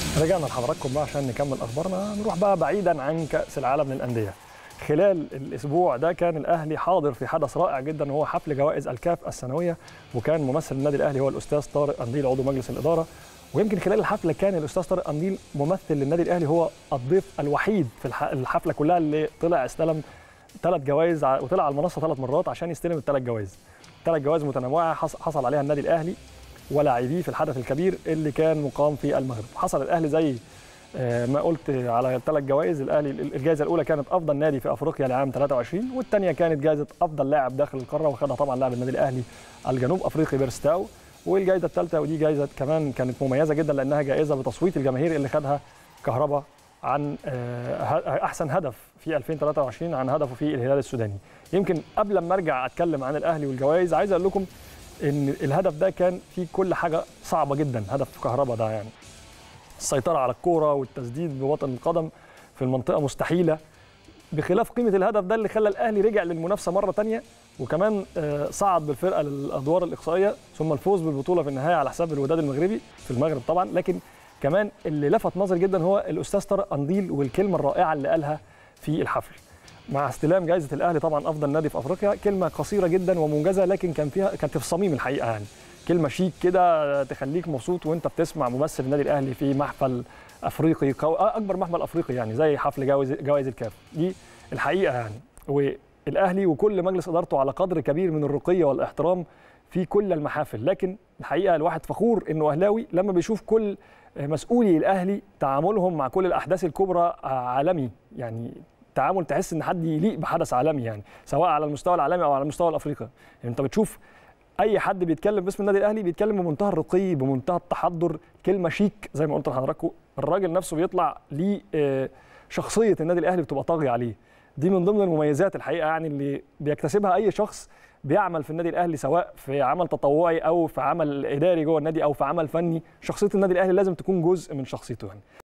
رجعنا لحضراتكم بقى عشان نكمل اخبارنا نروح بقى بعيدا عن كاس العالم للانديه خلال الاسبوع ده كان الاهلي حاضر في حدث رائع جدا وهو حفل جوائز الكاف السنويه وكان ممثل النادي الاهلي هو الاستاذ طارق قنديل عضو مجلس الاداره ويمكن خلال الحفله كان الاستاذ طارق قنديل ممثل للنادي الاهلي هو الضيف الوحيد في الحفله كلها اللي طلع استلم ثلاث جوائز وطلع على المنصه ثلاث مرات عشان يستلم الثلاث جوائز ثلاث جوائز متنوعه حصل عليها النادي الاهلي ولاعبيه في الحدث الكبير اللي كان مقام في المغرب حصل الاهلي زي ما قلت على ثلاث جوائز الاهلي الجائزه الاولى كانت افضل نادي في افريقيا لعام 23 والثانيه كانت جائزه افضل لاعب داخل القاره وخدها طبعا لاعب النادي الاهلي الجنوب افريقي بيرستاو والجائزه الثالثه ودي جائزه كمان كانت مميزه جدا لانها جائزه بتصويت الجماهير اللي خدها كهربا عن احسن هدف في 2023 عن هدفه في الهلال السوداني يمكن قبل ما ارجع اتكلم عن الاهلي والجوائز عايز اقول لكم ان الهدف ده كان فيه كل حاجه صعبه جدا هدف كهربا ده يعني السيطره على الكوره والتسديد بوطن القدم في المنطقه مستحيله بخلاف قيمه الهدف ده اللي خلى الاهلي رجع للمنافسه مره ثانيه وكمان صعد بالفرقه للادوار الاقصائيه ثم الفوز بالبطوله في النهايه على حساب الوداد المغربي في المغرب طبعا لكن كمان اللي لفت نظري جدا هو الاستاذ طارق قنديل والكلمه الرائعه اللي قالها في الحفل مع استلام جائزه الاهلي طبعا افضل نادي في افريقيا كلمه قصيره جدا وموجزه لكن كان فيها كانت في الصميم الحقيقه يعني كلمه شيك كده تخليك مبسوط وانت بتسمع ممثل النادي الاهلي في محفل افريقي قو... اكبر محفل افريقي يعني زي حفل جوائز جوائز الكاف دي الحقيقه يعني والاهلي وكل مجلس ادارته على قدر كبير من الرقي والاحترام في كل المحافل لكن الحقيقه الواحد فخور انه اهلاوي لما بيشوف كل مسؤولي الاهلي تعاملهم مع كل الاحداث الكبرى عالمي يعني تعامل تحس ان حد يليق بحدث عالمي يعني سواء على المستوى العالمي او على المستوى الافريقي يعني انت بتشوف اي حد بيتكلم باسم النادي الاهلي بيتكلم بمنتهى الرقي بمنتهى التحضر كلمه شيك زي ما قلت لحضراتكم الراجل نفسه بيطلع ليه شخصيه النادي الاهلي بتبقى طاغيه عليه دي من ضمن المميزات الحقيقه يعني اللي بيكتسبها اي شخص بيعمل في النادي الاهلي سواء في عمل تطوعي او في عمل اداري جوه النادي او في عمل فني شخصيه النادي الاهلي لازم تكون جزء من شخصيته يعني